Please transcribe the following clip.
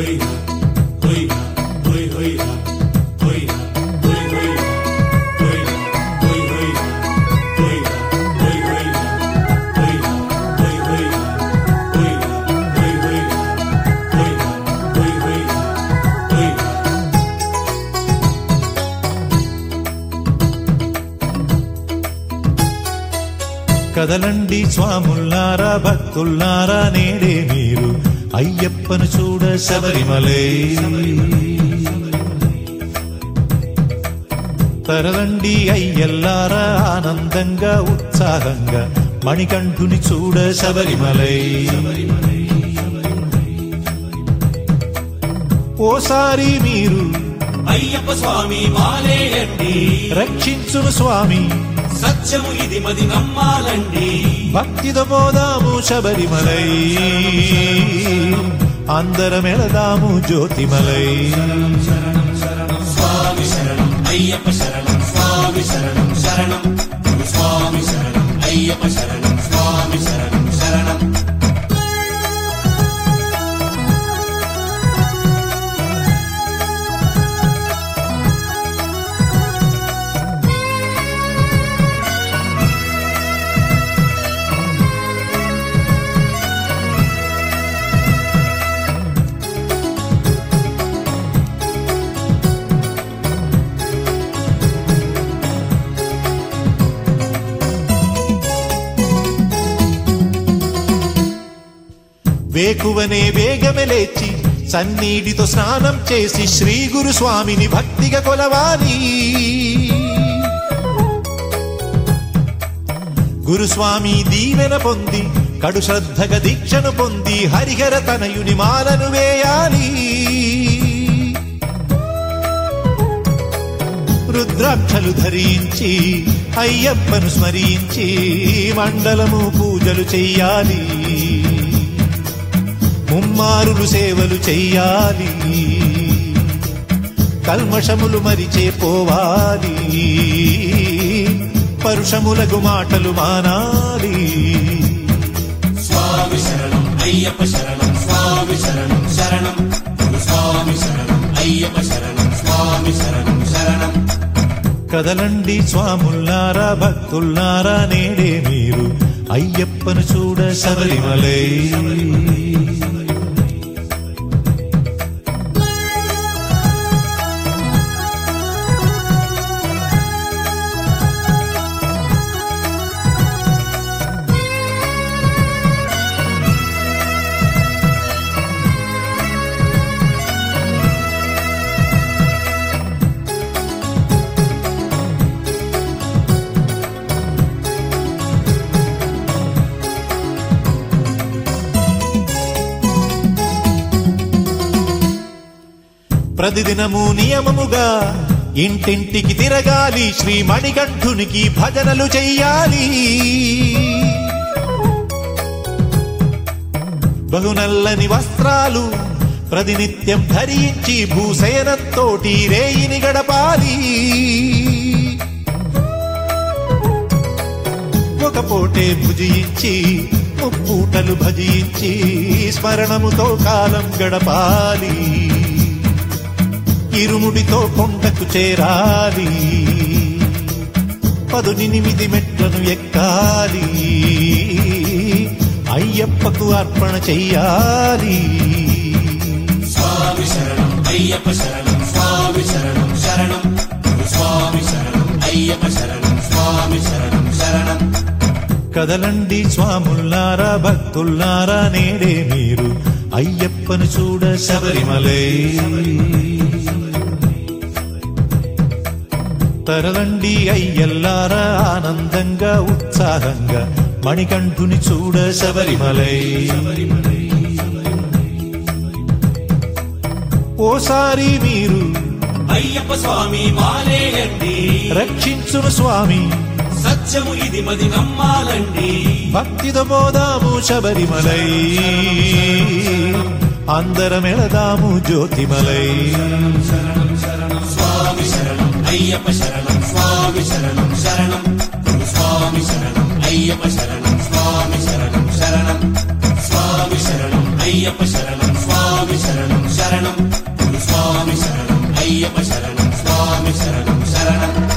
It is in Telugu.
కదలండి స్వాముల్లారా భక్తుల్లారా నేడే మీరు అయ్యప్పను చూడ శబరిమలై తరలండి అయ్యల్లారా ఆనందంగా ఉత్సాహంగా మణికంఠుని చూడ శబరిమలై ఓసారి మీరు అయ్యప్ప స్వామి మాలేయండి రక్షించును స్వామి సత్యము ఇది మది నమ్మాలండి భక్తితో పోదాము శబరిమలై అందరమెళదాము జ్యోతిమలై స్వామి శరణం అయ్యప్ప శరణం స్వామి శరణం శరణం గురు స్వామి శరణం అయ్యప్ప శరణం స్వామి శరణం శరణం వేకువనే వేగమే లేచి సన్నీటితో స్నానం చేసి శ్రీ గురు స్వామిని భక్తిగా కొలవాలి గురుస్వామి దీవెన పొంది కడు శ్రద్ధగా దీక్షను పొంది హరిహర తనయుని మాలను వేయాలి రుద్రాక్షలు ధరించి అయ్యప్పను స్మరించి మండలము పూజలు చెయ్యాలి ముమ్మారులు సేవలు చెయ్యాలి కల్మషములు మరిచే పోవాలి పరుషములకు మాటలు మానాలి స్వామి శరణం అయ్యప్ప శరణం స్వామి శరణం శరణం గురు స్వామి శరణం అయ్యప్ప శరణం స్వామి శరణం శరణం కదలండి స్వాముల్లారా భక్తుల్లారా నేడే మీరు అయ్యప్పను చూడ శబరిమలై ప్రతిదినము నియమముగా ఇంటింటికి తిరగాలి శ్రీ మణికంఠునికి భజనలు చెయ్యాలి బహునల్లని వస్త్రాలు ప్రతినిత్యం ధరించి భూశయనంతోటి రేయిని గడపాలి ఒక పోటే భుజించి ముప్పూటలు భజించి స్మరణముతో కాలం గడపాలి ఇరుముడితో కొండకు చేరాలి పదునిమిది మెట్లను ఎక్కాలి అయ్యప్పకు అర్పణ చెయ్యాలి స్వామి శరణం అయ్యప్ప శరణం స్వామి శరణం శరణం గురు స్వామి శరణం అయ్యప్ప శరణం స్వామి శరణం శరణం కదలండి స్వాముల్లారా భక్తుల్లారా నేడే మీరు అయ్యప్పను చూడ శబరిమలై తరలండి అయ్యల్లారా ఆనందంగా ఉత్సాహంగా మణికంఠుని చూడ శబరిమలై ఓసారి మీరు అయ్యప్ప స్వామి మాలేయండి రక్షించును స్వామి సత్యము ఇది మది నమ్మాలండి భక్తితో పోదాము శబరిమలై అందరమెళదాము జ్యోతిమలై స్వామి శరణం అయ్యప్ప శరణం స్వామి శరణం శరణం గురు స్వామి శరణం అయ్యప్ప శరణం స్వామి శరణం శరణం స్వామి శరణం అయ్యప్ప శరణం స్వామి శరణం శరణం గురు స్వామి శరణం అయ్యప్ప శరణం స్వామి శరణం శరణం